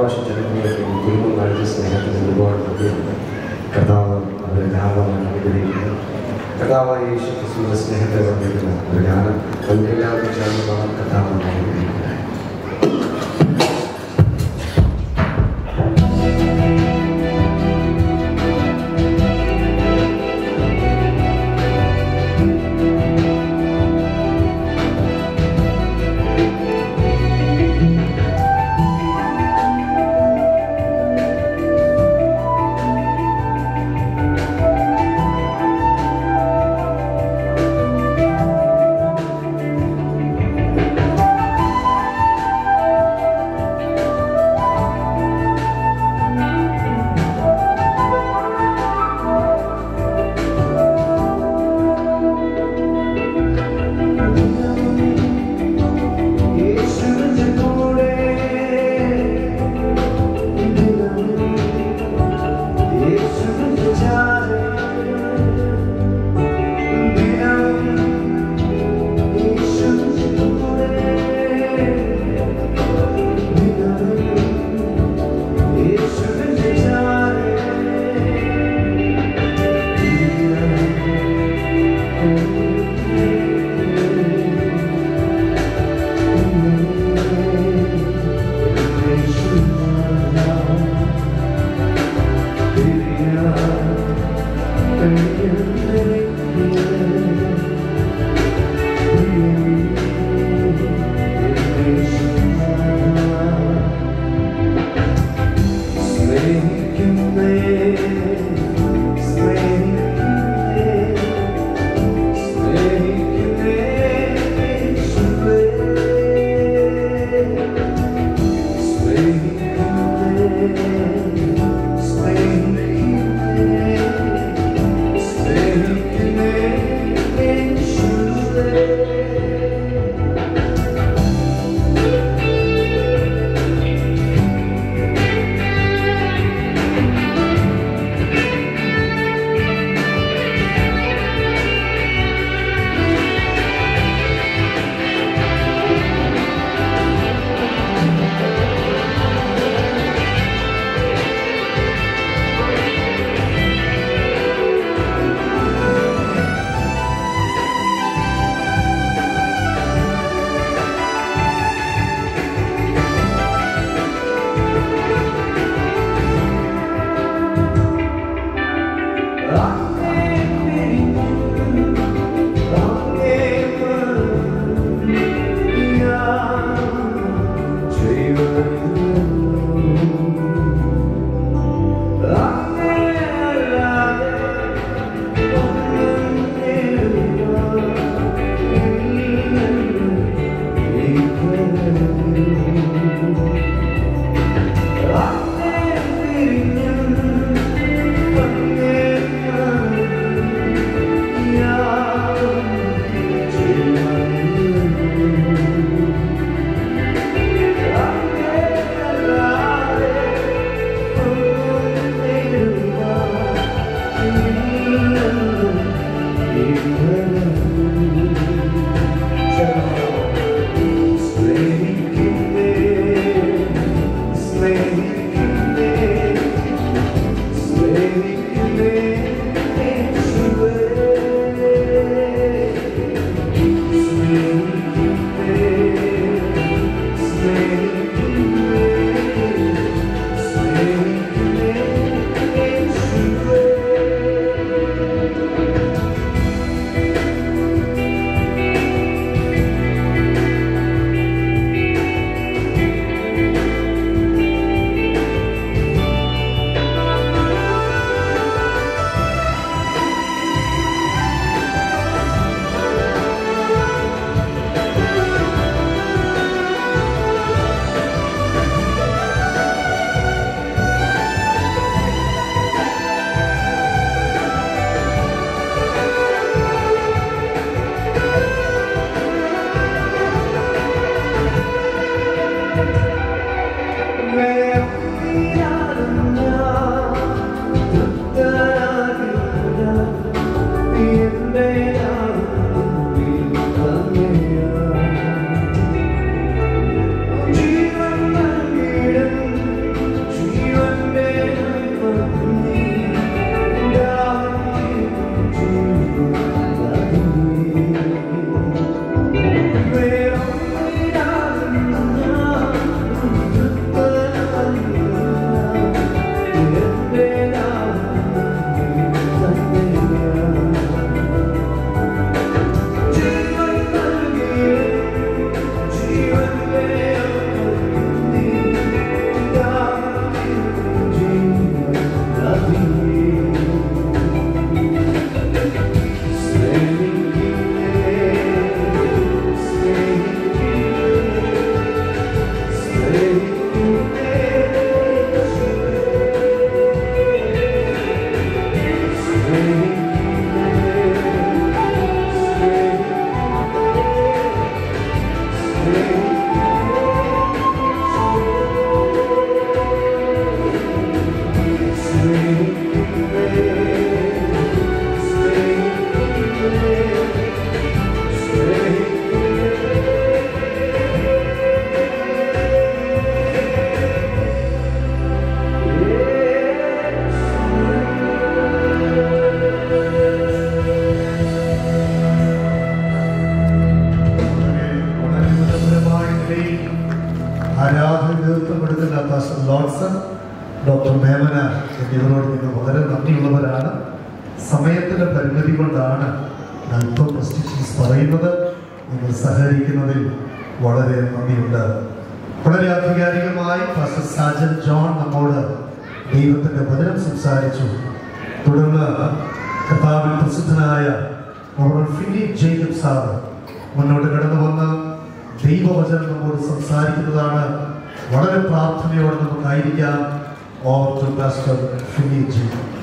പ്രാവശ്യം ജനങ്ങളിലേക്ക് കുടുംബം കാണിച്ച സ്നേഹത്തിന് ഒരുപാട് നന്ദിയുണ്ട് കർത്താവ് അവരെ ധാരാളം അനുഗ്രഹിക്കുന്നു കർത്താവായ യേശു ക്രിസ്തുവിന്റെ സ്നേഹത്തെ വർദ്ധിക്കുന്ന ഒരു ഗാനം നമുക്ക് എല്ലാവർക്കും ചേർന്ന് പാടാൻ കർത്താവ് നമ്മെ അനുഗ്രഹിക്കട്ടെ യേശുവേ വേണ്ടി ആരാധന നേതൃത്വം കൊടുക്കുന്ന പാസ്റ്റർ ലോൺസൺ ഡോക്ടർ മേമന എന്നിവരോട് നിങ്ങൾ വളരെ നന്ദിയുള്ളവരാണ് സമയത്തിന്റെ പരിമിതി കൊണ്ടാണ് അല്പം റെസ്ട്രിക്ഷൻസ് പറയുന്നത് നിങ്ങൾ സഹകരിക്കുന്നതിൽ വളരെ നന്ദിയുണ്ട് വളരെ ആധികാരികമായി പാസ്റ്റർ സാജൻ ജോൺ നമ്മോട് ദൈവത്തിന്റെ വചനം സംസാരിച്ചു തുടർന്ന് കർത്താവിൽ പ്രസിദ്ധനായ റവറൻഡ് ഫിലിപ്പ് ജേക്കബ് സാറ് മുന്നോട്ട് കടന്നു വന്ന് ദൈവവചനം നമ്മോട് സംസാരിക്കുന്നതാണ് വളരെ പ്രാർത്ഥനയോടെ നമുക്കായിരിക്കാം over to pastor Philip Jacob